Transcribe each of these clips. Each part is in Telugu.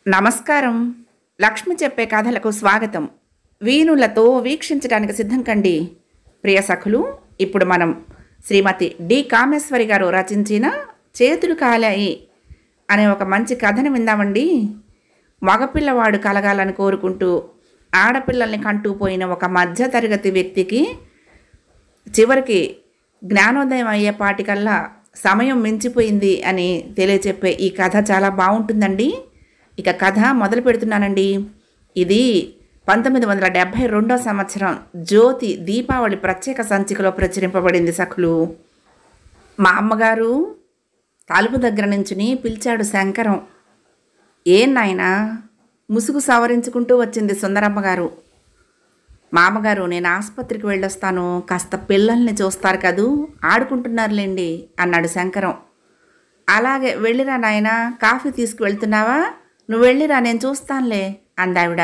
నమస్కారం లక్ష్మి చెప్పే కథలకు స్వాగతం వీణులతో వీక్షించడానికి సిద్ధం కండి ప్రియ సఖులు ఇప్పుడు మనం శ్రీమతి డి కామేశ్వరి గారు రచించిన చేతులు కాలాయి అనే ఒక మంచి కథను విందామండి మగపిల్లవాడు కలగాలని కోరుకుంటూ ఆడపిల్లల్ని కంటూ పోయిన ఒక మధ్యతరగతి వ్యక్తికి చివరికి జ్ఞానోదయం అయ్యేపాటికల్లా సమయం మించిపోయింది అని తెలియచెప్పే ఈ కథ చాలా బాగుంటుందండి ఇక కథ మొదలు పెడుతున్నానండి ఇది పంతొమ్మిది వందల డెబ్భై రెండో సంవత్సరం జ్యోతి దీపావళి ప్రత్యేక సంచికలో ప్రచురింపబడింది సఖులు మా అమ్మగారు తలుపు దగ్గర నుంచుని పిలిచాడు శంకరం ఏం నాయనా ముసుగు సవరించుకుంటూ వచ్చింది సుందరమ్మ గారు మామగారు నేను ఆసుపత్రికి వెళ్ళొస్తాను కాస్త పిల్లల్ని చూస్తారు కదూ ఆడుకుంటున్నారులేండి అన్నాడు శంకరం అలాగే వెళ్ళిరా నాయనా కాఫీ తీసుకువెళ్తున్నావా నువ్వు వెళ్ళిరా నేను చూస్తానులే అందావిడ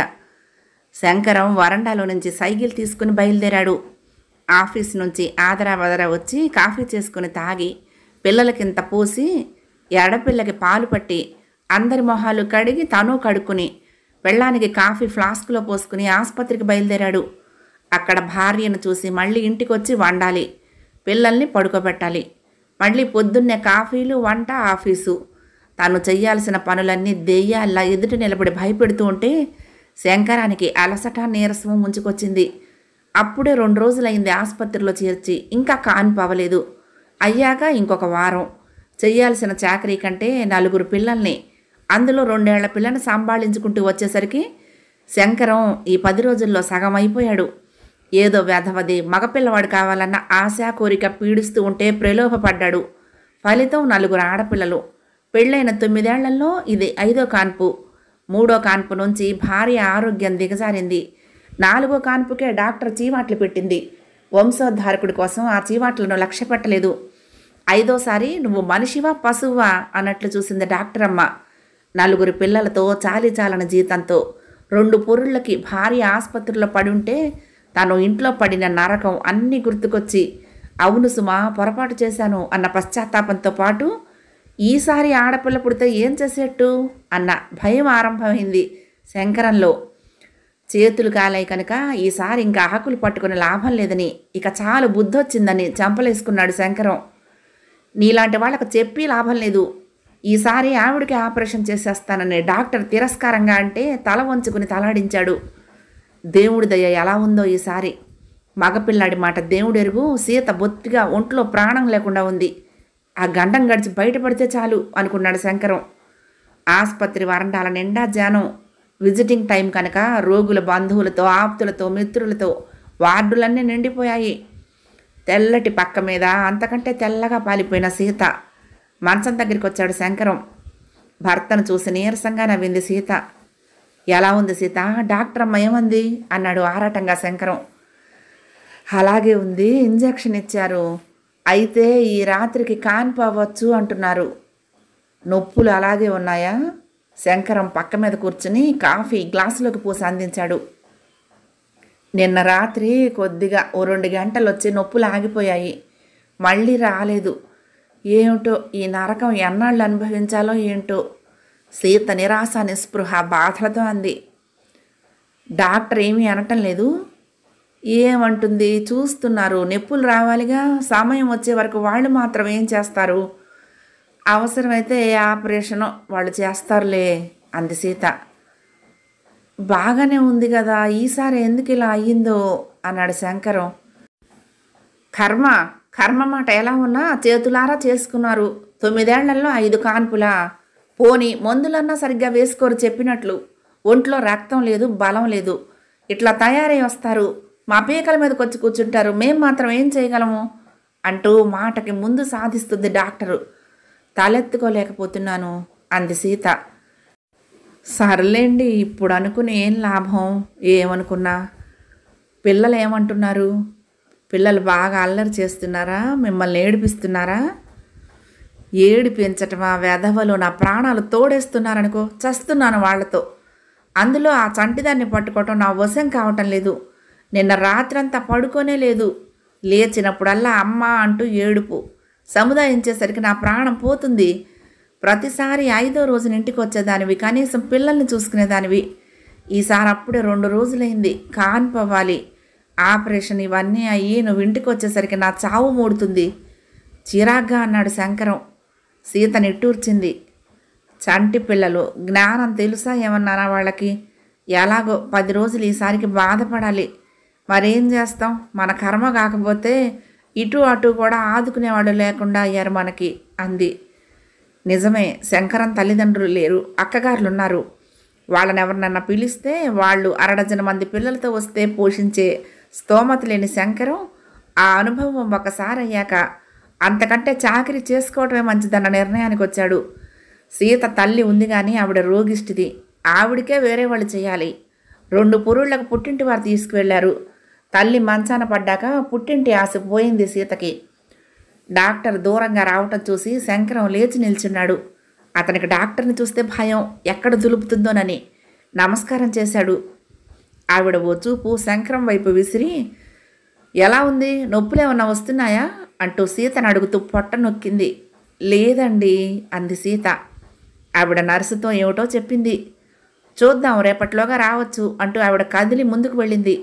శంకరం వరండాలో నుంచి సైకిల్ తీసుకుని బయలుదేరాడు ఆఫీస్ నుంచి ఆదరా వదరా వచ్చి కాఫీ చేసుకుని తాగి పిల్లలకింత పోసి ఎడపిల్లకి పాలు పట్టి అందరి మొహాలు కడిగి తను కడుక్కుని పెళ్ళానికి కాఫీ ఫ్లాస్క్లో పోసుకుని ఆసుపత్రికి బయలుదేరాడు అక్కడ భార్యను చూసి మళ్ళీ ఇంటికి వచ్చి వండాలి పిల్లల్ని పడుకోబెట్టాలి మళ్ళీ పొద్దున్నే కాఫీలు వంట ఆఫీసు తాను చెయ్యాల్సిన పనులన్నీ దెయ్యాల్లా ఎదుట నిలబడి భయపెడుతూ ఉంటే శంకరానికి అలసట నీరసము ముంచుకొచ్చింది అప్పుడే రెండు రోజులైంది ఆసుపత్రిలో చేర్చి ఇంకా కానిపవలేదు అయ్యాక ఇంకొక వారం చెయ్యాల్సిన చాకరీ కంటే నలుగురు పిల్లల్ని అందులో రెండేళ్ల పిల్లని సంభాళించుకుంటూ వచ్చేసరికి శంకరం ఈ పది రోజుల్లో సగం అయిపోయాడు ఏదో వ్యధవది మగపిల్లవాడు కావాలన్న ఆశ కోరిక పీడిస్తూ ఉంటే ప్రలోభపడ్డాడు ఫలితం నలుగురు ఆడపిల్లలు పెళ్ళైన తొమ్మిదేళ్లలో ఇది ఐదో కాన్పు మూడో కాన్పు నుంచి భార్య ఆరోగ్యం దిగజారింది నాలుగో కాన్పుకే డాక్టర్ చీవాట్లు పెట్టింది వంశోద్ధారకుడి కోసం ఆ చీవాట్లను లక్ష్య పెట్టలేదు ఐదోసారి నువ్వు మనిషివా పశువా అన్నట్లు చూసింది డాక్టర్ అమ్మ నలుగురు పిల్లలతో చాలి చాలని జీతంతో రెండు పొరుళ్ళకి భార్య ఆసుపత్రిలో పడి ఉంటే తను ఇంట్లో పడిన నరకం అన్నీ గుర్తుకొచ్చి అవును సుమా పొరపాటు చేశాను అన్న పశ్చాత్తాపంతో పాటు ఈసారి ఆడపిల్ల పుడితే ఏం చేసేట్టు అన్న భయం ఆరంభమైంది శంకరంలో చేతులు కాలాయి కనుక ఈసారి ఇంకా ఆకులు పట్టుకునే లాభం లేదని ఇక చాలు బుద్ధొచ్చిందని చంపలేసుకున్నాడు శంకరం నీలాంటి వాళ్ళకు చెప్పి లాభం లేదు ఈసారి ఆవిడకి ఆపరేషన్ చేసేస్తానని డాక్టర్ తిరస్కారంగా అంటే తల వంచుకుని తలాడించాడు దేవుడి దయ ఎలా ఉందో ఈసారి మగపిల్లాడి మాట దేవుడెరుగు సీత బొత్తిగా ఒంట్లో ప్రాణం లేకుండా ఉంది ఆ గండం గడిచి బయటపడితే చాలు అనుకున్నాడు శంకరం ఆసుపత్రి వరండాల నిండా జనం విజిటింగ్ టైం కనుక రోగుల బంధువులతో ఆప్తులతో మిత్రులతో వార్డులన్నీ నిండిపోయాయి తెల్లటి పక్క మీద అంతకంటే తెల్లగా పాలిపోయిన సీత మంచం దగ్గరికి వచ్చాడు శంకరం భర్తను చూసి నీరసంగా నవ్వింది సీత ఎలా ఉంది సీత డాక్టర్ అమ్మ ఏమంది అన్నాడు ఆరాటంగా శంకరం అలాగే ఉంది ఇంజెక్షన్ ఇచ్చారు అయితే ఈ రాత్రికి కానిపోవచ్చు అంటున్నారు నొప్పులు అలాగే ఉన్నాయా శంకరం పక్క మీద కూర్చుని కాఫీ గ్లాసులోకి పూసి అందించాడు నిన్న రాత్రి కొద్దిగా ఓ రెండు గంటలు వచ్చి నొప్పులు ఆగిపోయాయి మళ్ళీ రాలేదు ఏమిటో ఈ నరకం ఎన్నాళ్ళు అనుభవించాలో ఏంటో సీత నిరాశ నిస్పృహ బాధలతో అంది డాక్టర్ ఏమీ అనటం లేదు ఏమంటుంది చూస్తున్నారు నొప్పులు రావాలిగా సమయం వచ్చే వరకు వాళ్ళు మాత్రం ఏం చేస్తారు అవసరమైతే ఏ ఆపరేషను వాళ్ళు చేస్తారులే అంది సీత బాగానే ఉంది కదా ఈసారి ఎందుకు ఇలా అయ్యిందో అన్నాడు శంకరం కర్మ కర్మ మాట ఎలా ఉన్నా చేతులారా చేసుకున్నారు తొమ్మిదేళ్లలో ఐదు కాన్పులా పోని మందులన్నా సరిగ్గా వేసుకోరు చెప్పినట్లు ఒంట్లో రక్తం లేదు బలం లేదు ఇట్లా తయారై వస్తారు మా పీకల మీదకి వచ్చి కూర్చుంటారు మేం మాత్రం ఏం చేయగలము అంటూ మాటకి ముందు సాధిస్తుంది డాక్టరు తలెత్తుకోలేకపోతున్నాను అంది సీత సర్లేండి ఇప్పుడు అనుకుని ఏం లాభం ఏమనుకున్నా పిల్లలు ఏమంటున్నారు పిల్లలు బాగా అల్లరి చేస్తున్నారా మిమ్మల్ని ఏడిపిస్తున్నారా ఏడిపించటమా వెధవలు నా ప్రాణాలు తోడేస్తున్నారనుకో చస్తున్నాను వాళ్ళతో అందులో ఆ చంటిదాన్ని పట్టుకోవటం నా వశం కావటం లేదు నిన్న రాత్రంతా పడుకోనే లేదు లేచినప్పుడల్లా అమ్మ అంటూ ఏడుపు సముదాయించేసరికి నా ప్రాణం పోతుంది ప్రతిసారి ఐదో రోజున ఇంటికి వచ్చేదానివి కనీసం పిల్లల్ని చూసుకునేదానివి ఈసారి అప్పుడే రెండు రోజులైంది కాన్పవ్వాలి ఆపరేషన్ ఇవన్నీ అయ్యి నువ్వు ఇంటికి వచ్చేసరికి నా చావు మూడుతుంది చిరాగ్గా అన్నాడు శంకరం సీత నిట్టూర్చింది చంటి పిల్లలు జ్ఞానం తెలుసా ఏమన్నారా వాళ్ళకి ఎలాగో పది రోజులు ఈసారికి బాధపడాలి మరేం చేస్తాం మన కర్మ కాకపోతే ఇటు అటు కూడా ఆదుకునేవాడు లేకుండా అయ్యారు మనకి అంది నిజమే శంకరం తల్లిదండ్రులు లేరు అక్కగారులు ఉన్నారు వాళ్ళని ఎవరినన్నా పిలిస్తే వాళ్ళు అరడజన మంది పిల్లలతో వస్తే పోషించే స్తోమత లేని శంకరం ఆ అనుభవం ఒకసారి అయ్యాక అంతకంటే చాకరీ చేసుకోవటమే మంచిదన్న నిర్ణయానికి వచ్చాడు సీత తల్లి ఉంది కానీ ఆవిడ రోగిష్టిది ఆవిడకే వేరే వాళ్ళు చేయాలి రెండు పురుళ్లకు పుట్టింటి వారు తీసుకువెళ్లారు తల్లి మంచాన పడ్డాక పుట్టింటి ఆశ పోయింది సీతకి డాక్టర్ దూరంగా రావటం చూసి శంకరం లేచి నిల్చున్నాడు అతనికి డాక్టర్ని చూస్తే భయం ఎక్కడ దులుపుతుందోనని నమస్కారం చేశాడు ఆవిడ ఓ చూపు శంకరం వైపు విసిరి ఎలా ఉంది నొప్పులు ఏమన్నా వస్తున్నాయా అంటూ సీతను అడుగుతూ పొట్ట నొక్కింది లేదండి అంది సీత ఆవిడ నర్సుతో ఏమిటో చెప్పింది చూద్దాం రేపట్లోగా రావచ్చు అంటూ ఆవిడ కదిలి ముందుకు వెళ్ళింది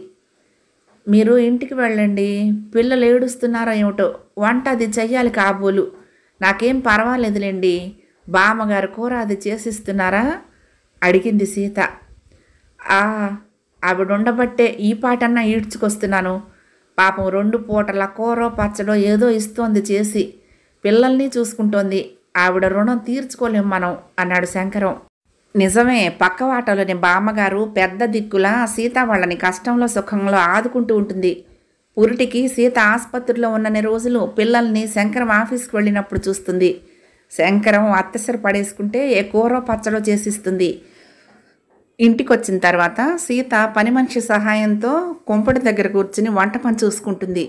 మీరు ఇంటికి వెళ్ళండి పిల్లలు ఏడుస్తున్నారో ఏమిటో వంట అది చెయ్యాలి కాబోలు నాకేం పర్వాలేదులేండి బామ్మగారు కూర అది చేసిస్తున్నారా అడిగింది సీత ఆ ఆవిడ ఉండబట్టే ఈ పాటన్నా ఈడ్చుకొస్తున్నాను పాపం రెండు పూటల కూర పచ్చడో ఏదో ఇస్తోంది చేసి పిల్లల్ని చూసుకుంటోంది ఆవిడ రుణం తీర్చుకోలేం మనం అన్నాడు శంకరం నిజమే పక్కవాటలోని బామ్మగారు పెద్ద దిక్కులా సీత వాళ్ళని కష్టంలో సుఖంలో ఆదుకుంటూ ఉంటుంది పురిటికి సీత ఆసుపత్రిలో ఉన్నన్ని రోజులు పిల్లల్ని శంకరం ఆఫీస్కి వెళ్ళినప్పుడు చూస్తుంది శంకరం అత్తసరి పడేసుకుంటే ఏ కూర పచ్చడో చేసిస్తుంది ఇంటికి వచ్చిన తర్వాత సీత పని మనిషి సహాయంతో కుంపటి దగ్గర కూర్చుని వంట పని చూసుకుంటుంది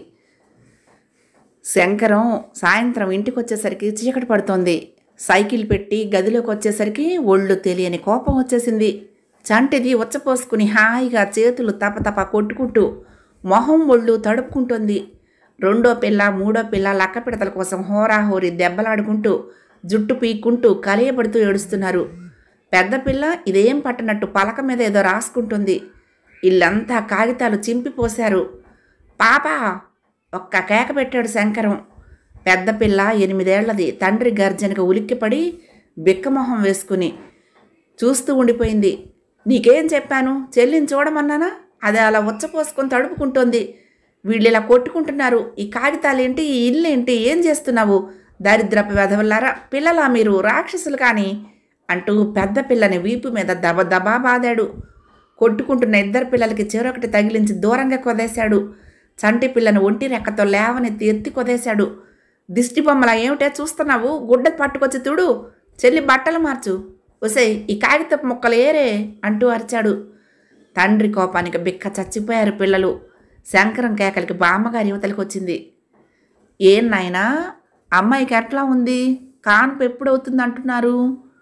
శంకరం సాయంత్రం ఇంటికి వచ్చేసరికి చీకటి పడుతోంది సైకిల్ పెట్టి గదిలోకి వచ్చేసరికి ఒళ్ళు తెలియని కోపం వచ్చేసింది చంటిది ఉచ్చపోసుకుని హాయిగా చేతులు తపతప కొట్టుకుంటూ మొహం ఒళ్ళు తడుపుకుంటోంది రెండో పిల్ల మూడో పిల్ల లక్క పిడతల కోసం హోరాహోరి దెబ్బలాడుకుంటూ జుట్టు పీక్కుంటూ కలియబడుతూ ఏడుస్తున్నారు పెద్ద పిల్ల ఇదేం పట్టనట్టు పలక మీద ఏదో రాసుకుంటుంది ఇల్లంతా కాగితాలు చింపిపోశారు పాపా ఒక్క కేక పెట్టాడు శంకరం పెద్ద పిల్ల ఎనిమిదేళ్లది తండ్రి గర్జనకు ఉలిక్కిపడి బిక్కమొహం వేసుకుని చూస్తూ ఉండిపోయింది నీకేం చెప్పాను చెల్లిని చూడమన్నానా అది అలా ఉచ్చపోసుకొని తడుపుకుంటోంది వీళ్ళు ఇలా కొట్టుకుంటున్నారు ఈ కాగితాలేంటి ఈ ఇల్లు ఏంటి ఏం చేస్తున్నావు దరిద్రపు వెధవల్లారా పిల్లలా మీరు రాక్షసులు కానీ అంటూ పెద్ద పిల్లని వీపు మీద దబ దబా బాదాడు కొట్టుకుంటున్న ఇద్దరు పిల్లలకి చెరొకటి తగిలించి దూరంగా కొదేశాడు చంటి పిల్లను ఒంటి రెక్కతో లేవనెత్తి ఎత్తి కొదేశాడు దిష్టి బొమ్మలా ఏమిటే చూస్తున్నావు గుడ్డ పట్టుకొచ్చి తుడు చెల్లి బట్టలు మార్చు ఒసేయ్ ఈ కాగితపు ముక్కలు ఏరే అంటూ అరిచాడు తండ్రి కోపానికి బిక్క చచ్చిపోయారు పిల్లలు శంకరం కేకలకి బామ్మగారి యువతలకు వచ్చింది ఏం నాయనా అమ్మాయికి ఎట్లా ఉంది కాన్పు ఎప్పుడవుతుంది అంటున్నారు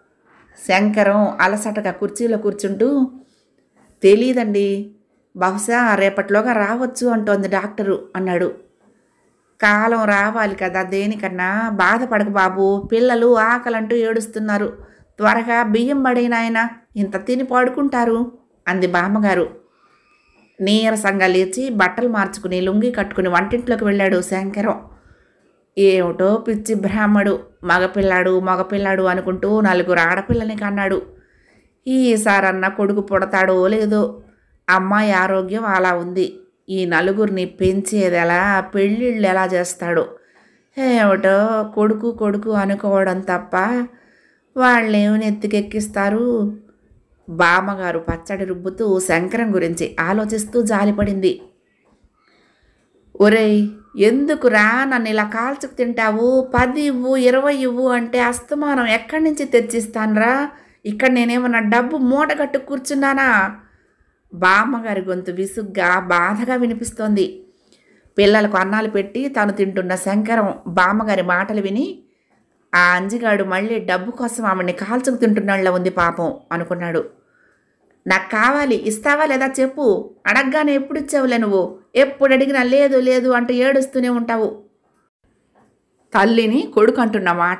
శంకరం అలసటగా కుర్చీలో కూర్చుంటూ తెలీదండి బహుశా రేపట్లోగా రావచ్చు అంటోంది డాక్టరు అన్నాడు కాలం రావాలి కదా దేనికన్నా బాధపడక బాబు పిల్లలు ఆకలంటూ ఏడుస్తున్నారు త్వరగా బియ్యం పడినాయన ఇంత తిని పడుకుంటారు అంది బామ్మగారు నీరసంగా లేచి బట్టలు మార్చుకుని లుంగి కట్టుకుని వంటింట్లోకి వెళ్ళాడు శంకరం ఏమిటో పిచ్చి బ్రాహ్మడు మగపిల్లాడు మగపిల్లాడు అనుకుంటూ నలుగురు ఆడపిల్లని కన్నాడు ఈసారన్న కొడుకు పుడతాడో లేదో అమ్మాయి ఆరోగ్యం అలా ఉంది ఈ నలుగురిని పెంచేది ఎలా పెళ్ళిళ్ళు ఎలా చేస్తాడు ఏమిటో కొడుకు కొడుకు అనుకోవడం తప్ప వాళ్ళేమి నెత్తికెక్కిస్తారు బామ్మగారు పచ్చడి రుబ్బుతూ శంకరం గురించి ఆలోచిస్తూ జాలిపడింది ఒరేయ్ ఎందుకురా నన్ను ఇలా కాల్చుకు తింటావు పది ఇవ్వు ఇరవై ఇవ్వు అంటే అస్తమానం ఎక్కడి నుంచి తెచ్చిస్తానురా ఇక్కడ నేనేమన్నా డబ్బు మూటగట్టు కూర్చున్నానా బామ్మగారి గొంతు విసుగ్గా బాధగా వినిపిస్తోంది పిల్లలకు అన్నాలు పెట్టి తాను తింటున్న శంకరం బామ్మగారి మాటలు విని ఆ అంజిగాడు మళ్ళీ డబ్బు కోసం ఆవిడ్ని కాల్చుకు తింటున్నాళ్ళ ఉంది పాపం అనుకున్నాడు నాకు కావాలి ఇస్తావా లేదా చెప్పు అడగగానే ఎప్పుడు ఇచ్చావులే నువ్వు ఎప్పుడు అడిగినా లేదు లేదు అంటూ ఏడుస్తూనే ఉంటావు తల్లిని కొడుకు అంటున్న మాటలు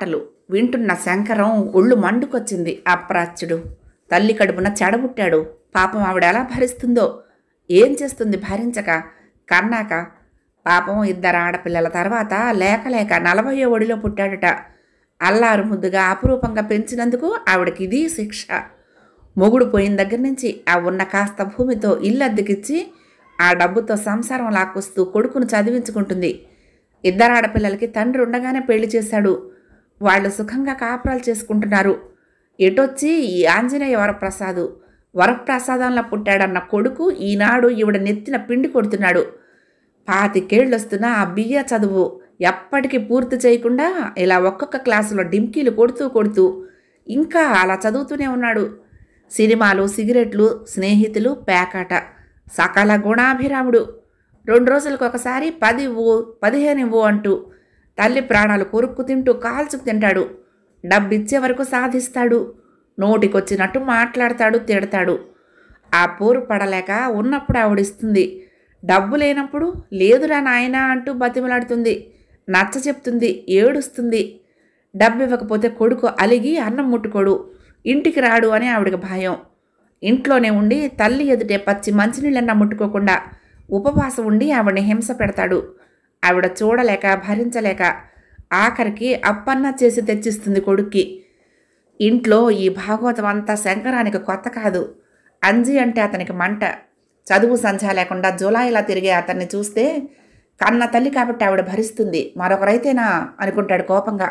వింటున్న శంకరం ఒళ్ళు మండుకొచ్చింది అప్రాచ్యుడు తల్లి కడుపున చెడబుట్టాడు పాపం ఆవిడ ఎలా భరిస్తుందో ఏం చేస్తుంది భరించక కన్నాక పాపం ఇద్దరు ఆడపిల్లల తర్వాత లేక లేక నలభయో ఒడిలో పుట్టాడట అల్లారు ముద్దుగా అపురూపంగా పెంచినందుకు ఆవిడకి ఇది శిక్ష మొగుడు పోయిన దగ్గర నుంచి ఆ ఉన్న కాస్త భూమితో ఇల్లు అద్దెకిచ్చి ఆ డబ్బుతో సంసారం లాక్కొస్తూ కొడుకును చదివించుకుంటుంది ఇద్దరు ఆడపిల్లలకి తండ్రి ఉండగానే పెళ్లి చేశాడు వాళ్ళు సుఖంగా కాపురాలు చేసుకుంటున్నారు ఎటొచ్చి ఈ ఆంజనేయ వరప్రసాదు వరప్రసాదంలో పుట్టాడన్న కొడుకు ఈనాడు ఈవిడ నెత్తిన పిండి కొడుతున్నాడు పాతికేళ్ళు వస్తున్న ఆ బియ్య చదువు ఎప్పటికీ పూర్తి చేయకుండా ఇలా ఒక్కొక్క క్లాసులో డింకీలు కొడుతూ కొడుతూ ఇంకా అలా చదువుతూనే ఉన్నాడు సినిమాలు సిగరెట్లు స్నేహితులు పేకాట సకల గుణాభిరాముడు రెండు రోజులకు ఒకసారి పది ఇవ్వు పదిహేను ఇవ్వు అంటూ తల్లి ప్రాణాలు కొరుక్కు తింటూ కాల్చుకు తింటాడు డబ్బిచ్చే వరకు సాధిస్తాడు నోటికొచ్చినట్టు మాట్లాడతాడు తిడతాడు ఆ పోరు పడలేక ఉన్నప్పుడు ఆవిడిస్తుంది డబ్బు లేనప్పుడు లేదురా నాయనా అంటూ బతిమలాడుతుంది నచ్చ చెప్తుంది ఏడుస్తుంది డబ్బు ఇవ్వకపోతే కొడుకు అలిగి అన్నం ముట్టుకోడు ఇంటికి రాడు అని ఆవిడకి భయం ఇంట్లోనే ఉండి తల్లి ఎదుటే పచ్చి మంచినీళ్ళన్నా ముట్టుకోకుండా ఉపవాసం ఉండి ఆవిడని హింస పెడతాడు ఆవిడ చూడలేక భరించలేక ఆఖరికి అప్పన్న చేసి తెచ్చిస్తుంది కొడుక్కి ఇంట్లో ఈ భాగవతం అంతా శంకరానికి కొత్త కాదు అంజి అంటే అతనికి మంట చదువు సంధ్య లేకుండా జులాయిలా తిరిగే అతన్ని చూస్తే కన్న తల్లి కాబట్టి ఆవిడ భరిస్తుంది మరొకరైతేనా అనుకుంటాడు కోపంగా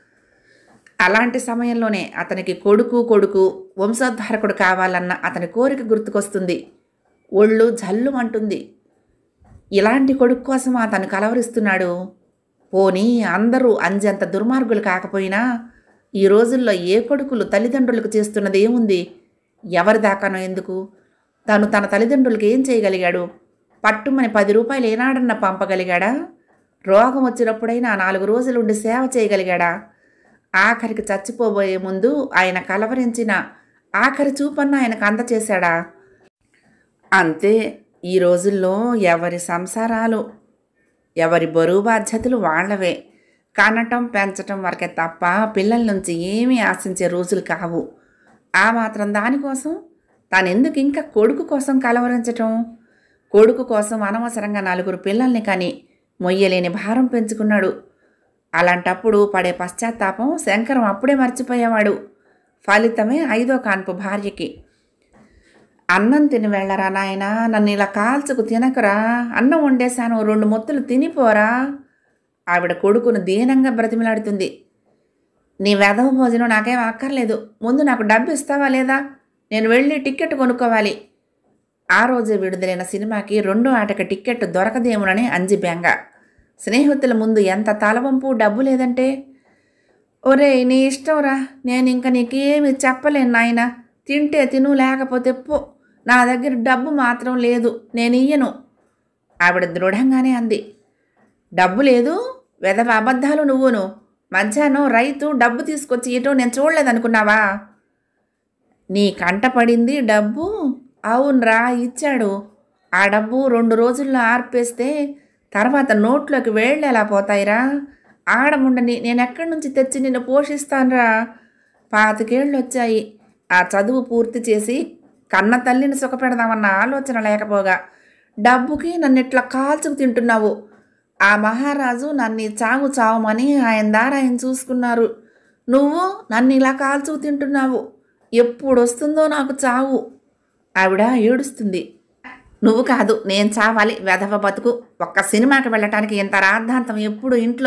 అలాంటి సమయంలోనే అతనికి కొడుకు కొడుకు వంశోద్ధారకుడు కావాలన్న అతని కోరిక గుర్తుకొస్తుంది ఒళ్ళు జల్లుమంటుంది ఇలాంటి కొడుకు కోసం అతను కలవరిస్తున్నాడు పోనీ అందరూ అంజంత దుర్మార్గులు కాకపోయినా ఈ రోజుల్లో ఏ కొడుకులు తల్లిదండ్రులకు చేస్తున్నది ఏముంది ఎవరి దాకానో ఎందుకు తను తన తల్లిదండ్రులకు ఏం చేయగలిగాడు పట్టుమని పది రూపాయలు ఏనాడన్నా పంపగలిగాడా రోగం వచ్చినప్పుడైనా నాలుగు రోజులు ఉండి సేవ చేయగలిగాడా ఆఖరికి చచ్చిపోబోయే ముందు ఆయన కలవరించిన ఆఖరి చూపన్న ఆయనకు అందచేశాడా అంతే ఈ రోజుల్లో ఎవరి సంసారాలు ఎవరి బరువు బాధ్యతలు వాళ్ళవే కనటం పెంచటం వరకే తప్ప పిల్లల నుంచి ఏమీ ఆశించే రోజులు కావు ఆ మాత్రం దానికోసం తాను ఎందుకు ఇంకా కొడుకు కోసం కలవరించటం కొడుకు కోసం అనవసరంగా నలుగురు పిల్లల్ని కానీ మొయ్యలేని భారం పెంచుకున్నాడు అలాంటప్పుడు పడే పశ్చాత్తాపం శంకరం అప్పుడే మర్చిపోయేవాడు ఫలితమే ఐదో కాన్పు భార్యకి అన్నం తిని వెళ్ళరా నాయనా నన్ను ఇలా కాల్చుకు తినకరా అన్నం వండేశాను రెండు మొత్తులు తినిపోరా ఆవిడ కొడుకును దీనంగా బ్రతిమలాడుతుంది నీ వెధవ భోజనం నాకేం అక్కర్లేదు ముందు నాకు డబ్బు ఇస్తావా లేదా నేను వెళ్ళి టికెట్ కొనుక్కోవాలి ఆ రోజే విడుదలైన సినిమాకి రెండో ఆటకి టికెట్ దొరకదేమోనని అంజి బెంగ స్నేహితుల ముందు ఎంత తలవంపు డబ్బు లేదంటే ఒరే నీ ఇష్టంరా నేను ఇంక నీకేమి చెప్పలేను నాయన తింటే తిను లేకపోతే పో నా దగ్గర డబ్బు మాత్రం లేదు నేను ఇయ్యను ఆవిడ దృఢంగానే అంది డబ్బు లేదు వెదవ అబద్ధాలు నువ్వును మధ్యాహ్నం రైతు డబ్బు తీసుకొచ్చి ఇటో నేను చూడలేదనుకున్నావా నీ కంట పడింది డబ్బు అవునరా ఇచ్చాడు ఆ డబ్బు రెండు రోజుల్లో ఆర్పేస్తే తర్వాత నోట్లోకి వేళ్ళు ఎలా పోతాయిరా ఆడముండని నేను ఎక్కడి నుంచి తెచ్చి నిన్ను పోషిస్తానురా పాతికేళ్ళు వచ్చాయి ఆ చదువు పూర్తి చేసి కన్న తల్లిని సుఖపెడదామన్న ఆలోచన లేకపోగా డబ్బుకి నన్ను ఇట్లా కాల్చుకు తింటున్నావు ఆ మహారాజు నన్ను ఈ చావు చావమని ఆయన దారా ఆయన చూసుకున్నారు నువ్వు నన్ను ఇలా కాల్చుకు తింటున్నావు ఎప్పుడు వస్తుందో నాకు చావు ఆవిడ ఏడుస్తుంది నువ్వు కాదు నేను చావాలి వెధవ బతుకు ఒక్క సినిమాకి వెళ్ళటానికి ఇంత రాద్ధాంతం ఎప్పుడు ఇంట్లో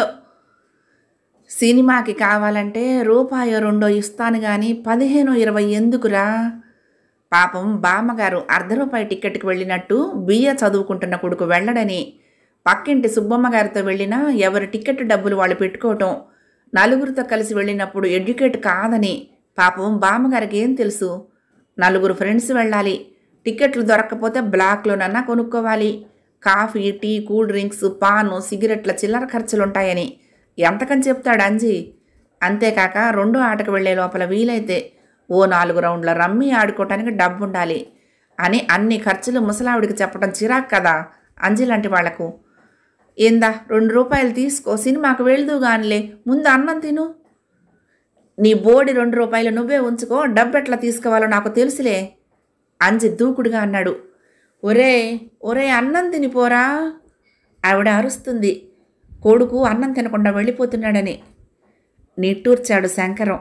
సినిమాకి కావాలంటే రూపాయో రెండో ఇస్తాను కానీ పదిహేను ఇరవై ఎందుకురా పాపం బామ్మగారు అర్ధ రూపాయి టిక్కెట్కి వెళ్ళినట్టు బియ్య చదువుకుంటున్న కొడుకు వెళ్ళడని పక్కింటి సుబ్బమ్మ గారితో వెళ్ళినా ఎవరి టికెట్ డబ్బులు వాళ్ళు పెట్టుకోవటం నలుగురితో కలిసి వెళ్ళినప్పుడు ఎడ్యుకేట్ కాదని పాపం బామ్మగారికి ఏం తెలుసు నలుగురు ఫ్రెండ్స్ వెళ్ళాలి టికెట్లు దొరక్కపోతే బ్లాక్లోనన్నా కొనుక్కోవాలి కాఫీ టీ కూల్ డ్రింక్స్ పాను సిగరెట్ల చిల్లర ఖర్చులుంటాయని ఎంతకని చెప్తాడు అంజీ అంతేకాక రెండో ఆటకు వెళ్లే లోపల వీలైతే ఓ నాలుగు రౌండ్ల రమ్మీ ఆడుకోవటానికి డబ్బు ఉండాలి అని అన్ని ఖర్చులు ముసలావిడికి చెప్పడం చిరాకు కదా అంజి లాంటి వాళ్లకు ఏందా రెండు రూపాయలు తీసుకో సినిమాకు వెళ్దు గానిలే ముందు అన్నం తిను నీ బోడి రెండు రూపాయలు నువ్వే ఉంచుకో డబ్బెట్లా తీసుకోవాలో నాకు తెలుసులే అంజి దూకుడుగా అన్నాడు ఒరే ఒరే అన్నం తినిపోరా ఆవిడ అరుస్తుంది కొడుకు అన్నం తినకుండా వెళ్ళిపోతున్నాడని నిట్టూర్చాడు శంకరం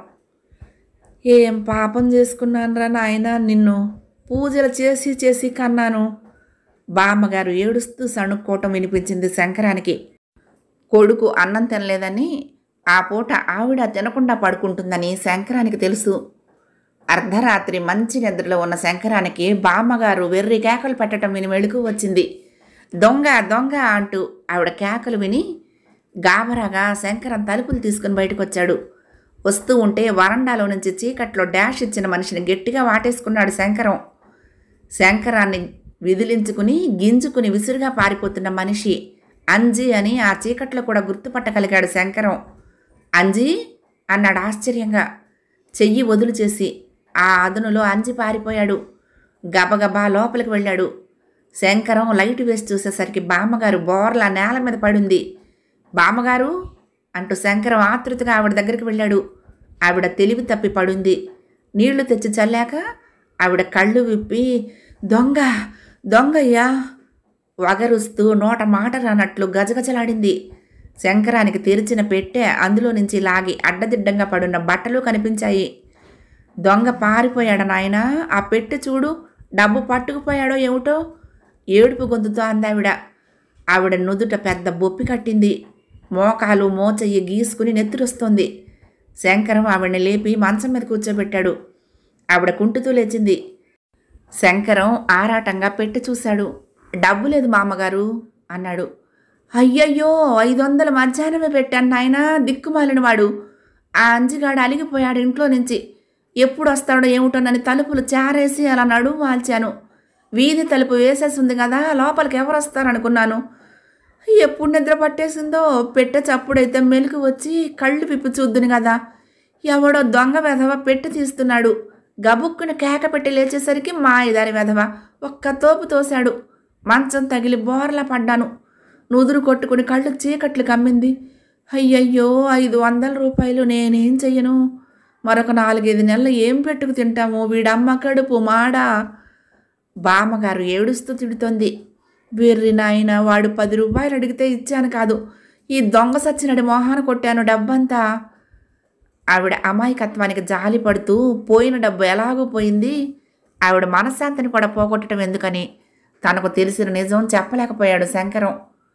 ఏం పాపం చేసుకున్నానురా నాయన నిన్ను పూజలు చేసి చేసి కన్నాను బామ్మగారు ఏడుస్తూ సణుక్కోవటం వినిపించింది శంకరానికి కొడుకు అన్నం తినలేదని ఆ పూట ఆవిడ తినకుండా పడుకుంటుందని శంకరానికి తెలుసు అర్ధరాత్రి మంచి నిద్రలో ఉన్న శంకరానికి బామ్మగారు వెర్రి కేకలు పెట్టడం విని మెళుకు వచ్చింది దొంగ దొంగ అంటూ ఆవిడ కేకలు విని గాబరాగా శంకరం తలుపులు తీసుకుని బయటకు వచ్చాడు వస్తూ ఉంటే వరండాలో నుంచి చీకట్లో డాష్ ఇచ్చిన మనిషిని గట్టిగా వాటేసుకున్నాడు శంకరం శంకరాన్ని విదిలించుకుని గింజుకుని విసురుగా పారిపోతున్న మనిషి అంజీ అని ఆ చీకట్లో కూడా గుర్తుపట్టగలిగాడు శంకరం అంజీ అన్నాడు ఆశ్చర్యంగా చెయ్యి వదులు చేసి ఆ అదునులో అంజి పారిపోయాడు గబగబా లోపలికి వెళ్ళాడు శంకరం లైట్ వేసి చూసేసరికి బామ్మగారు బోర్లా నేల మీద పడింది బామ్మగారు అంటూ శంకరం ఆతృతగా ఆవిడ దగ్గరికి వెళ్ళాడు ఆవిడ తెలివి తప్పి పడుంది నీళ్లు తెచ్చి చల్లాక ఆవిడ కళ్ళు విప్పి దొంగ దొంగయ్యా వగరుస్తూ నోట మాట రానట్లు గజగజలాడింది శంకరానికి తెరిచిన పెట్టె అందులో నుంచి లాగి అడ్డదిడ్డంగా పడున్న బట్టలు కనిపించాయి దొంగ పారిపోయాడు నాయనా ఆ పెట్టె చూడు డబ్బు పట్టుకుపోయాడో ఏమిటో ఏడుపు గొంతుతో అందావిడ ఆవిడ నుదుట పెద్ద బొప్పి కట్టింది మోకాలు మోచయ్యి గీసుకుని నెత్తురొస్తోంది శంకరం ఆవిడని లేపి మంచం మీద కూర్చోబెట్టాడు ఆవిడ కుంటుతూ లేచింది శంకరం ఆరాటంగా పెట్టి చూశాడు డబ్బు లేదు మామగారు అన్నాడు అయ్యయ్యో ఐదు వందల మధ్యాహ్నమే పెట్టాను నాయనా దిక్కుమాలిన వాడు ఆ అంజిగాడు అలిగిపోయాడు ఇంట్లో నుంచి ఎప్పుడు వస్తాడో ఏమిటోనని తలుపులు చారేసి అలా నడుము వాల్చాను వీధి తలుపు వేసేసి ఉంది కదా లోపలికి ఎవరు వస్తారనుకున్నాను ఎప్పుడు నిద్ర పట్టేసిందో పెట్టె చప్పుడైతే మెలకు వచ్చి కళ్ళు పిప్పి చూద్దును కదా ఎవడో దొంగ వెధవ పెట్టి తీస్తున్నాడు గబుక్కుని కేక పెట్టి లేచేసరికి మా ఇదారి వెధవ ఒక్క తోపు తోశాడు మంచం తగిలి బోర్లా పడ్డాను నుదురు కొట్టుకుని కళ్ళు చీకట్లు కమ్మింది అయ్యయ్యో ఐదు వందల రూపాయలు నేనేం చెయ్యను మరొక నాలుగైదు నెలలు ఏం పెట్టుకు తింటాము వీడమ్మ కడుపు మాడా బామ్మగారు ఏడుస్తూ తిడుతోంది వెర్రి నాయన వాడు పది రూపాయలు అడిగితే ఇచ్చాను కాదు ఈ దొంగ సచ్చినడి మొహాన కొట్టాను డబ్బంతా ఆవిడ అమాయకత్వానికి జాలి పడుతూ పోయిన డబ్బు ఎలాగో పోయింది ఆవిడ మనశ్శాంతిని కూడా పోగొట్టడం ఎందుకని తనకు తెలిసిన నిజం చెప్పలేకపోయాడు శంకరం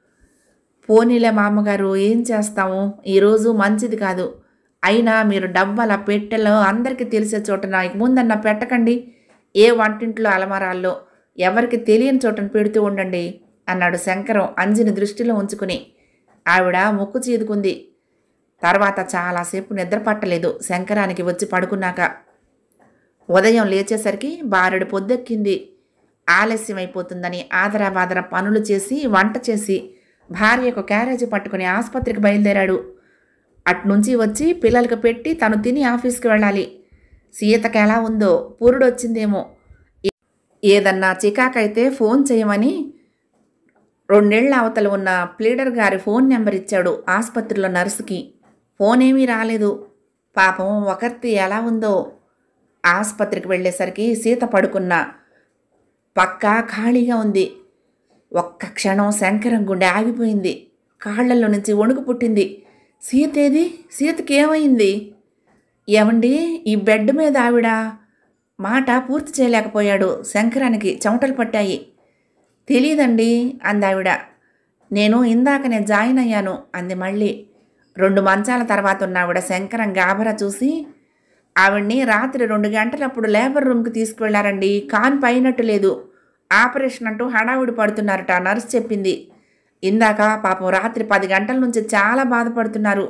పోనీలే మామగారు ఏం చేస్తాము ఈరోజు మంచిది కాదు అయినా మీరు డబ్బు అలా పెట్టెలో అందరికీ తెలిసే చోట నాకు ముందన్న పెట్టకండి ఏ వంటింట్లో అలమరాల్లో ఎవరికి తెలియని చోటను పెడుతూ ఉండండి అన్నాడు శంకరం అంజిని దృష్టిలో ఉంచుకుని ఆవిడ ముక్కు చీదుకుంది తర్వాత చాలాసేపు నిద్ర పట్టలేదు శంకరానికి వచ్చి పడుకున్నాక ఉదయం లేచేసరికి బారెడు పొద్దెక్కింది ఆలస్యమైపోతుందని ఆదరాబాదర పనులు చేసి వంట చేసి భార్యకు క్యారేజీ పట్టుకుని ఆసుపత్రికి బయలుదేరాడు అట్నుంచి వచ్చి పిల్లలకు పెట్టి తను తిని ఆఫీస్కి వెళ్ళాలి సీతకి ఎలా ఉందో పురుడు వచ్చిందేమో ఏ- ఏదన్నా చికాకైతే ఫోన్ చేయమని రెండేళ్ల అవతల ఉన్న ప్లీడర్ గారి ఫోన్ నెంబర్ ఇచ్చాడు ఆసుపత్రిలో నర్సుకి ఫోన్ ఏమీ రాలేదు పాపం ఒకరిది ఎలా ఉందో ఆసుపత్రికి వెళ్ళేసరికి సీత పడుకున్న పక్క ఖాళీగా ఉంది ఒక్క క్షణం శంకరం గుండె ఆగిపోయింది కాళ్లలో నుంచి వణుకు పుట్టింది సీత ఏది సీతకి ఏమైంది ఏమండి ఈ బెడ్ మీద ఆవిడ మాట పూర్తి చేయలేకపోయాడు శంకరానికి చెమటలు పట్టాయి తెలియదండి అందావిడ నేను ఇందాకనే జాయిన్ అయ్యాను అంది మళ్ళీ రెండు మంచాల తర్వాత ఉన్న ఆవిడ శంకరం గాబరా చూసి ఆవిడ్ని రాత్రి రెండు గంటలప్పుడు లేబర్ రూమ్కి తీసుకువెళ్ళారండి కాన్ పైనట్టు లేదు ఆపరేషన్ అంటూ హడావుడి పడుతున్నారట నర్స్ చెప్పింది ఇందాక పాపం రాత్రి పది గంటల నుంచి చాలా బాధపడుతున్నారు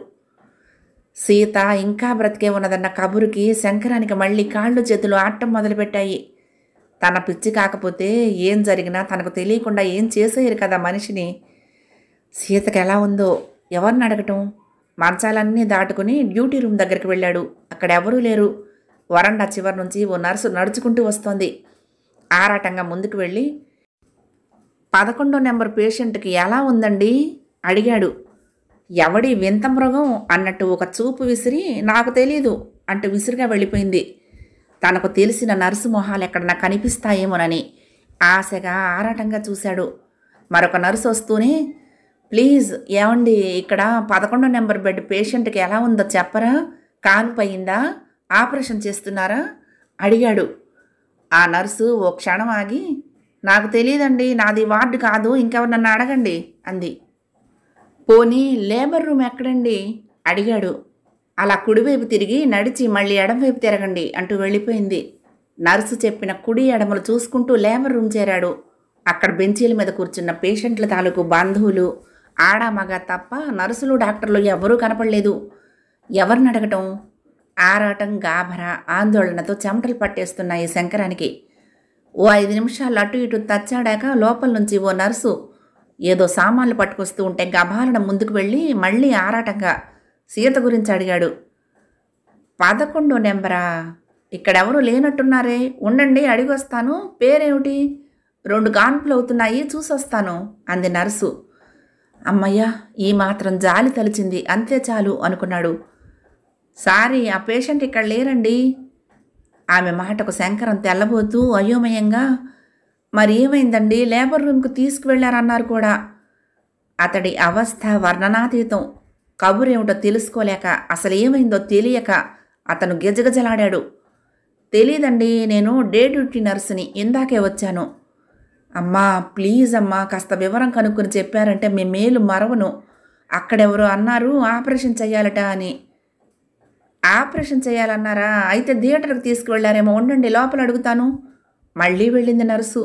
సీత ఇంకా బ్రతికే ఉన్నదన్న కబురుకి శంకరానికి మళ్ళీ కాళ్ళు చేతులు ఆటం మొదలుపెట్టాయి తన పిచ్చి కాకపోతే ఏం జరిగినా తనకు తెలియకుండా ఏం చేసేయరు కదా మనిషిని సీతకి ఎలా ఉందో ఎవరిని అడగటం మంచాలన్నీ దాటుకుని డ్యూటీ రూమ్ దగ్గరికి వెళ్ళాడు అక్కడ ఎవరూ లేరు వరండా చివరి నుంచి ఓ నర్సు నడుచుకుంటూ వస్తోంది ఆరాటంగా ముందుకు వెళ్ళి పదకొండో నెంబర్ పేషెంట్కి ఎలా ఉందండి అడిగాడు ఎవడి వింత మృగం అన్నట్టు ఒక చూపు విసిరి నాకు తెలీదు అంటూ విసురుగా వెళ్ళిపోయింది తనకు తెలిసిన నర్సు మొహాలు ఎక్కడన్నా కనిపిస్తాయేమోనని ఆశగా ఆరాటంగా చూశాడు మరొక నర్సు వస్తూనే ప్లీజ్ ఏమండి ఇక్కడ పదకొండో నెంబర్ బెడ్ పేషెంట్కి ఎలా ఉందో చెప్పరా కాలు పోయిందా ఆపరేషన్ చేస్తున్నారా అడిగాడు ఆ నర్సు ఓ క్షణం ఆగి నాకు తెలియదండి నాది వార్డు కాదు ఇంకెవరు అడగండి అంది పోనీ లేబర్ రూమ్ ఎక్కడండి అడిగాడు అలా కుడివైపు తిరిగి నడిచి మళ్ళీ ఎడమవైపు తిరగండి అంటూ వెళ్ళిపోయింది నర్సు చెప్పిన కుడి ఎడమలు చూసుకుంటూ లేబర్ రూమ్ చేరాడు అక్కడ బెంచీల మీద కూర్చున్న పేషెంట్ల తాలూకు బంధువులు ఆడ మగ తప్ప నర్సులు డాక్టర్లు ఎవరూ కనపడలేదు ఎవరిని అడగటం ఆరాటం గాభర ఆందోళనతో చెమటలు పట్టేస్తున్నాయి శంకరానికి ఓ ఐదు నిమిషాలు అటు ఇటు తచ్చాడాక లోపల నుంచి ఓ నర్సు ఏదో సామాన్లు పట్టుకొస్తూ ఉంటే గభాలన ముందుకు వెళ్ళి మళ్ళీ ఆరాటంగా సీత గురించి అడిగాడు పదకొండో నెంబరా ఇక్కడెవరు లేనట్టున్నారే ఉండండి అడిగొస్తాను పేరేమిటి రెండు కాన్పులు అవుతున్నాయి చూసొస్తాను అంది నర్సు అమ్మయ్య ఈ మాత్రం జాలి తలిచింది అంతే చాలు అనుకున్నాడు సారీ ఆ పేషెంట్ ఇక్కడ లేరండి ఆమె మాటకు శంకరం తెల్లబోతూ అయోమయంగా మరి ఏమైందండి లేబర్ రూమ్కు తీసుకువెళ్ళారన్నారు కూడా అతడి అవస్థ వర్ణనాతీతం కబురేమిటో తెలుసుకోలేక అసలు ఏమైందో తెలియక అతను గిజగజలాడాడు తెలీదండి నేను డే డ్యూటీ నర్సుని ఇందాకే వచ్చాను అమ్మా ప్లీజ్ అమ్మా కాస్త వివరం కనుక్కొని చెప్పారంటే మీ మేలు మరవను అక్కడెవరో అన్నారు ఆపరేషన్ చెయ్యాలట అని ఆపరేషన్ చేయాలన్నారా అయితే థియేటర్కి తీసుకువెళ్ళారేమో ఉండండి లోపల అడుగుతాను మళ్ళీ వెళ్ళింది నర్సు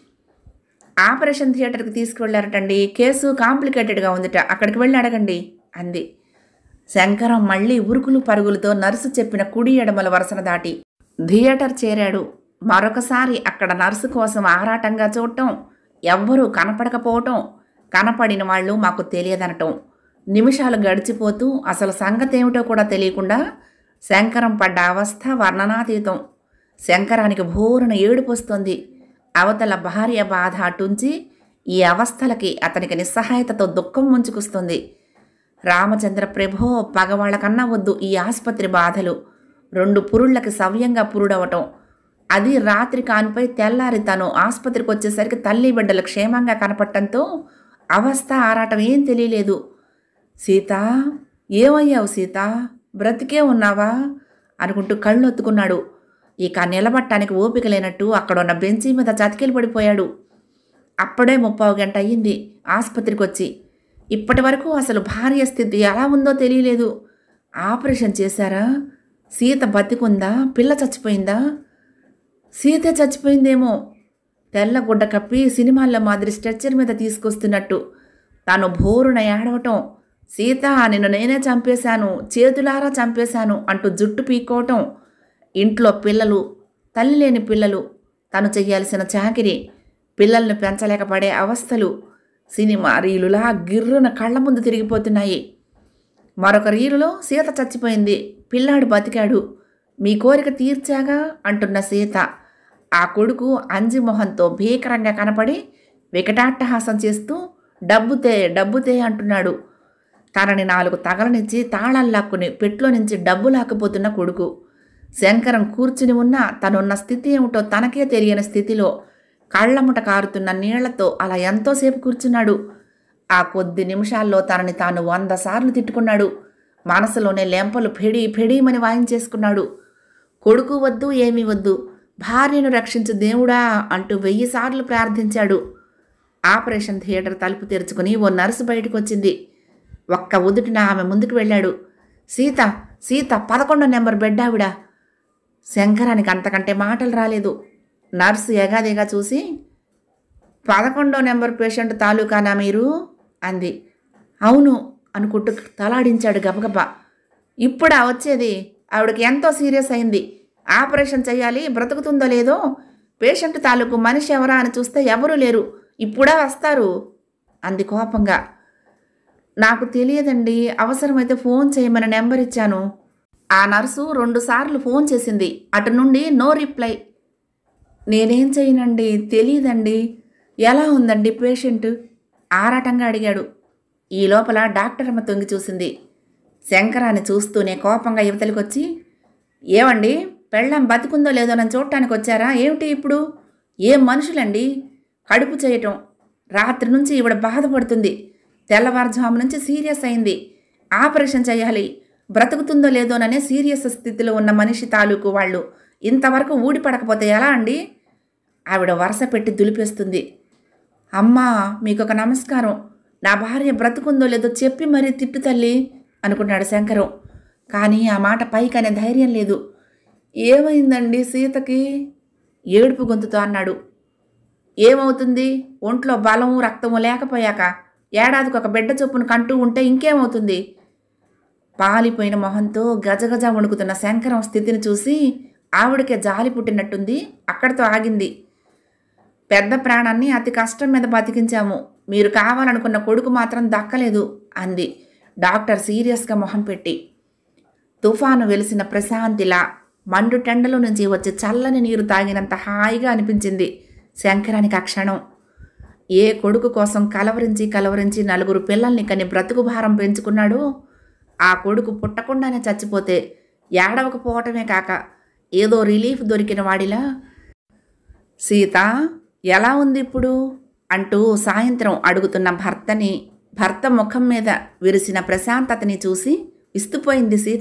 ఆపరేషన్ థియేటర్కి తీసుకువెళ్ళారటండి కేసు కాంప్లికేటెడ్గా ఉందిట అక్కడికి వెళ్ళి అడగండి అంది శంకరం మళ్ళీ ఉరుకులు పరుగులతో నర్సు చెప్పిన కుడి ఎడమల వరుసను దాటి థియేటర్ చేరాడు మరొకసారి అక్కడ నర్సు కోసం ఆరాటంగా చూడటం ఎవ్వరూ కనపడకపోవటం కనపడిన వాళ్ళు మాకు తెలియదనటం నిమిషాలు గడిచిపోతూ అసలు సంగతి ఏమిటో కూడా తెలియకుండా శంకరం పడ్డ అవస్థ వర్ణనాతీతం శంకరానికి భోరున ఏడుపొస్తుంది అవతల భార్య బాధ అటుంచి ఈ అవస్థలకి అతనికి నిస్సహాయతతో దుఃఖం ముంచుకొస్తుంది రామచంద్ర ప్రభో పగవాళ్ళకన్నా వద్దు ఈ ఆసుపత్రి బాధలు రెండు పురుళ్ళకి సవ్యంగా పురుడవటం అది రాత్రి కానిపై తెల్లారి తను ఆసుపత్రికి వచ్చేసరికి తల్లి బిడ్డలు క్షేమంగా కనపడటంతో అవస్థ ఆరాటం ఏం తెలియలేదు సీత ఏమయ్యావు సీత బ్రతికే ఉన్నావా అనుకుంటూ కళ్ళు ఒత్తుకున్నాడు ఇక నిలబట్టానికి ఓపిక లేనట్టు అక్కడున్న బెంచీ మీద చతికిలు పడిపోయాడు అప్పుడే ముప్పావు గంట అయ్యింది ఆసుపత్రికి వచ్చి ఇప్పటి వరకు అసలు భార్య స్థితి ఎలా ఉందో తెలియలేదు ఆపరేషన్ చేశారా సీత బతికుందా పిల్ల చచ్చిపోయిందా సీతే చచ్చిపోయిందేమో తెల్ల గుడ్డ కప్పి సినిమాల్లో మాదిరి స్ట్రెచ్చర్ మీద తీసుకొస్తున్నట్టు తాను భోరున ఏడవటం సీత నిన్ను నేనే చంపేశాను చేతులారా చంపేశాను అంటూ జుట్టు పీక్కోవటం ఇంట్లో పిల్లలు తల్లి లేని పిల్లలు తను చెయ్యాల్సిన చాకిరి పిల్లల్ని పెంచలేకపడే అవస్థలు సినిమా రీలులా గిర్రున కళ్ళ ముందు తిరిగిపోతున్నాయి మరొక రీలులో సీత చచ్చిపోయింది పిల్లాడు బతికాడు మీ కోరిక తీర్చాగా అంటున్న సీత ఆ కొడుకు అంజిమొహంతో భీకరంగా కనపడి వికటాట్టహాసం చేస్తూ డబ్బుతే డబ్బుతే అంటున్నాడు తనని నాలుగు తగలనిచ్చి తాళాలు లాక్కుని పెట్లో నుంచి డబ్బు లాక్కుపోతున్న కొడుకు శంకరం కూర్చుని ఉన్న తనున్న స్థితి ఏమిటో తనకే తెలియని స్థితిలో కళ్ళముట కారుతున్న నీళ్లతో అలా ఎంతోసేపు కూర్చున్నాడు ఆ కొద్ది నిమిషాల్లో తనని తాను వంద సార్లు తిట్టుకున్నాడు మనసులోనే లెంపలు ఫెడి ఫెడీమని వాయించేసుకున్నాడు కొడుకు వద్దు ఏమీ వద్దు భార్యను రక్షించు దేవుడా అంటూ వెయ్యి సార్లు ప్రార్థించాడు ఆపరేషన్ థియేటర్ తలుపు తెరుచుకుని ఓ నర్సు బయటకు వచ్చింది ఒక్క ఉదుటిన ఆమె ముందుకు వెళ్ళాడు సీత సీత పదకొండో నెంబర్ బెడ్ ఆవిడ శంకరానికి అంతకంటే మాటలు రాలేదు నర్సు ఎగాదిగా చూసి పదకొండో నెంబర్ పేషెంట్ తాలూకానా మీరు అంది అవును అనుకుంటూ తలాడించాడు గబగబా ఇప్పుడా వచ్చేది ఆవిడకి ఎంతో సీరియస్ అయింది ఆపరేషన్ చేయాలి బ్రతుకుతుందో లేదో పేషెంట్ తాలూకు మనిషి ఎవరా అని చూస్తే ఎవరూ లేరు ఇప్పుడా వస్తారు అంది కోపంగా నాకు తెలియదండి అవసరమైతే ఫోన్ చేయమని నెంబర్ ఇచ్చాను ఆ నర్సు రెండుసార్లు ఫోన్ చేసింది అటు నుండి నో రిప్లై నేనేం చేయనండి తెలియదండి ఎలా ఉందండి పేషెంట్ ఆరాటంగా అడిగాడు ఈ లోపల డాక్టర్ అమ్మ తొంగి చూసింది శంకరాన్ని చూస్తూనే కోపంగా యువతలకొచ్చి ఏమండి పెళ్ళం బతుకుందో లేదో నన్ను చూడటానికి వచ్చారా ఏమిటి ఇప్పుడు ఏం మనుషులండి కడుపు చేయటం రాత్రి నుంచి ఈవిడ బాధపడుతుంది తెల్లవారుజాము నుంచి సీరియస్ అయింది ఆపరేషన్ చేయాలి బ్రతుకుతుందో లేదోననే సీరియస్ స్థితిలో ఉన్న మనిషి తాలూకు వాళ్ళు ఇంతవరకు ఊడిపడకపోతే ఎలా అండి ఆవిడ వరుస పెట్టి దులిపేస్తుంది అమ్మా మీకు ఒక నమస్కారం నా భార్య బ్రతుకుందో లేదో చెప్పి మరీ తిట్టు తల్లి అనుకున్నాడు శంకరం కానీ ఆ మాట పైకనే ధైర్యం లేదు ఏమైందండి సీతకి ఏడుపు గొంతుతో అన్నాడు ఏమవుతుంది ఒంట్లో బలము రక్తము లేకపోయాక ఏడాదికి ఒక బిడ్డ చొప్పున కంటూ ఉంటే ఇంకేమవుతుంది పాలిపోయిన మొహంతో గజగజ వణుకుతున్న శంకరం స్థితిని చూసి ఆవిడకే జాలి పుట్టినట్టుంది అక్కడితో ఆగింది పెద్ద ప్రాణాన్ని అతి కష్టం మీద బతికించాము మీరు కావాలనుకున్న కొడుకు మాత్రం దక్కలేదు అంది డాక్టర్ సీరియస్గా మొహం పెట్టి తుఫాను వెలిసిన ప్రశాంతిలా మండు టెండలో నుంచి వచ్చే చల్లని నీరు తాగినంత హాయిగా అనిపించింది శంకరానికి ఆ క్షణం ఏ కొడుకు కోసం కలవరించి కలవరించి నలుగురు పిల్లల్ని కని బ్రతుకు భారం పెంచుకున్నాడో ఆ కొడుకు పుట్టకుండానే చచ్చిపోతే ఏడవకపోవటమే కాక ఏదో రిలీఫ్ దొరికిన వాడిలా సీత ఎలా ఉంది ఇప్పుడు అంటూ సాయంత్రం అడుగుతున్న భర్తని భర్త ముఖం మీద విరిసిన ప్రశాంతతని చూసి విస్తుపోయింది సీత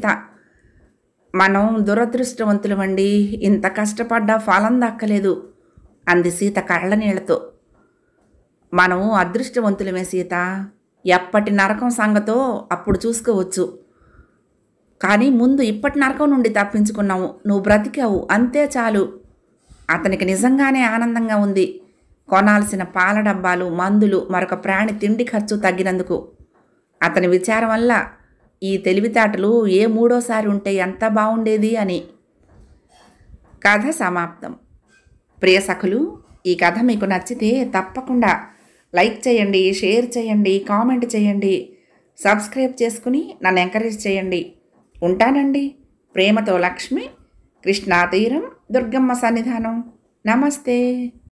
మనం దురదృష్టవంతులమండి ఇంత కష్టపడ్డా ఫలం దక్కలేదు అంది సీత కళ్ళ నీళ్లతో మనం అదృష్టవంతులమే సీత ఎప్పటి నరకం సంగతో అప్పుడు చూసుకోవచ్చు కానీ ముందు ఇప్పటి నరకం నుండి తప్పించుకున్నావు నువ్వు బ్రతికావు అంతే చాలు అతనికి నిజంగానే ఆనందంగా ఉంది కొనాల్సిన పాల డబ్బాలు మందులు మరొక ప్రాణి తిండి ఖర్చు తగ్గినందుకు అతని విచారం వల్ల ఈ తెలివితేటలు ఏ మూడోసారి ఉంటే ఎంత బాగుండేది అని కథ సమాప్తం ప్రియ సఖులు ఈ కథ మీకు నచ్చితే తప్పకుండా లైక్ చేయండి షేర్ చేయండి కామెంట్ చేయండి సబ్స్క్రైబ్ చేసుకుని నన్ను ఎంకరేజ్ చేయండి ఉంటానండి ప్రేమతో లక్ష్మి కృష్ణా తీరం దుర్గమ్మ సన్నిధానం నమస్తే